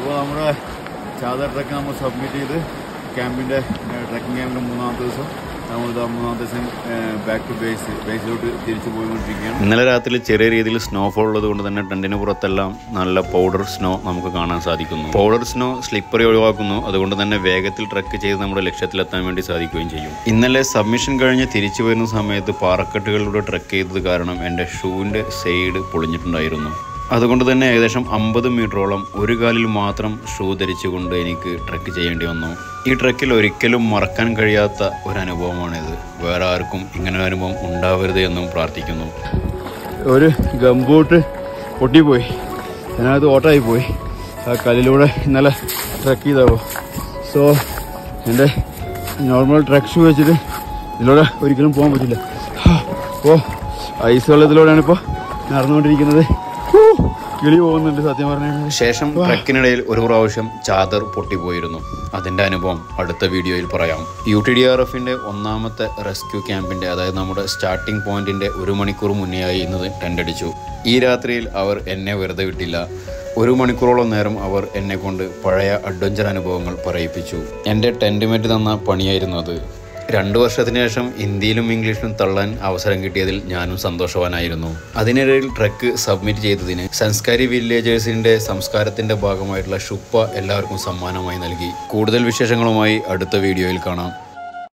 അപ്പോൾ നമ്മുടെ ചാദർ ട്രക്ക് നമ്മൾ സബ്മിറ്റ് ചെയ്ത് ക്യാമ്പിൻ്റെ ട്രക്കിംഗ് ക്യാമ്പിൻ്റെ മൂന്നാമത്തെ ദിവസം നമ്മളിത് മൂന്നാമത്തെ ദിവസം ബാക്ക് ടു ബേസ് ബേസിലോട്ട് തിരിച്ചു പോയിക്കൊണ്ടിരിക്കുകയാണ് ഇന്നലെ രാത്രി ചെറിയ രീതിയിൽ സ്നോഫോൾ ഉള്ളത് കൊണ്ട് തന്നെ ടെന്റിന് പുറത്തെല്ലാം നല്ല പൗഡർ സ്നോ നമുക്ക് കാണാൻ സാധിക്കുന്നു പൗഡർ സ്നോ സ്ലിപ്പറി ഒഴിവാക്കുന്നു അതുകൊണ്ട് തന്നെ വേഗത്തിൽ ട്രക്ക് ചെയ്ത് നമ്മുടെ ലക്ഷ്യത്തിലെത്താൻ വേണ്ടി സാധിക്കുകയും ചെയ്യും ഇന്നലെ സബ്മിഷൻ കഴിഞ്ഞ് തിരിച്ചു വരുന്ന സമയത്ത് പാറക്കെട്ടുകളിലൂടെ ട്രക്ക് ചെയ്തത് കാരണം എൻ്റെ ഷൂവിൻ്റെ സൈഡ് പൊളിഞ്ഞിട്ടുണ്ടായിരുന്നു അതുകൊണ്ട് തന്നെ ഏകദേശം അമ്പത് മീറ്ററോളം ഒരു കാലിൽ മാത്രം ഷൂ ധരിച്ചുകൊണ്ട് എനിക്ക് ട്രക്ക് ചെയ്യേണ്ടി വന്നു ഈ ട്രക്കിൽ ഒരിക്കലും മറക്കാൻ കഴിയാത്ത ഒരു അനുഭവമാണിത് വേറെ ആർക്കും ഇങ്ങനെ ഒരു അനുഭവം ഉണ്ടാവരുത് എന്നും പ്രാർത്ഥിക്കുന്നു ഒരു ഗംബൂട്ട് പൊട്ടിപ്പോയി അതിനകത്ത് ഓട്ടായി പോയി ആ കല്ലിലൂടെ ഇന്നലെ ട്രക്ക് ചെയ്താവോ സോ എൻ്റെ നോർമൽ ട്രക്ക് ഷൂ വെച്ചിട്ട് ഇതിലൂടെ ഒരിക്കലും പോകാൻ പറ്റില്ല ഓ ഐസ് വെള്ളത്തിലൂടെയാണ് ഇപ്പോൾ നടന്നുകൊണ്ടിരിക്കുന്നത് ഹൂ, കിളി പോകുന്നുണ്ട് സത്യം പറഞ്ഞു കഴിഞ്ഞാൽ ശേഷം ട്രക്കിനിടയിൽ ഒരു പ്രാവശ്യം ചാദർ പൊട്ടിപ്പോയിരുന്നു അതിൻ്റെ അനുഭവം അടുത്ത വീഡിയോയിൽ പറയാം യു ടി ഡി ആർ എഫിൻ്റെ ഒന്നാമത്തെ റെസ്ക്യൂ ക്യാമ്പിൻ്റെ അതായത് നമ്മുടെ സ്റ്റാർട്ടിംഗ് പോയിന്റിൻ്റെ ഒരു മണിക്കൂർ മുന്നെയായി ഇന്നത് ടെൻ്റ് അടിച്ചു ഈ രാത്രിയിൽ അവർ എന്നെ വെറുതെ വിട്ടില്ല ഒരു മണിക്കൂറോളം നേരം അവർ എന്നെ കൊണ്ട് പഴയ അഡ്വഞ്ചർ അനുഭവങ്ങൾ പറയിപ്പിച്ചു എൻ്റെ ടെൻറ്റ് മേറ്റ് തന്ന പണിയായിരുന്നു അത് രണ്ടു വർഷത്തിന് ശേഷം ഹിന്ദിയിലും ഇംഗ്ലീഷിലും തള്ളാൻ അവസരം കിട്ടിയതിൽ ഞാനും സന്തോഷവാനായിരുന്നു അതിനിടയിൽ ട്രക്ക് സബ്മിറ്റ് ചെയ്തതിന് സംസ്കാരി വില്ലേജേഴ്സിന്റെ സംസ്കാരത്തിന്റെ ഭാഗമായിട്ടുള്ള ഷുപ്പ എല്ലാവർക്കും സമ്മാനമായി നൽകി കൂടുതൽ വിശേഷങ്ങളുമായി അടുത്ത വീഡിയോയിൽ കാണാം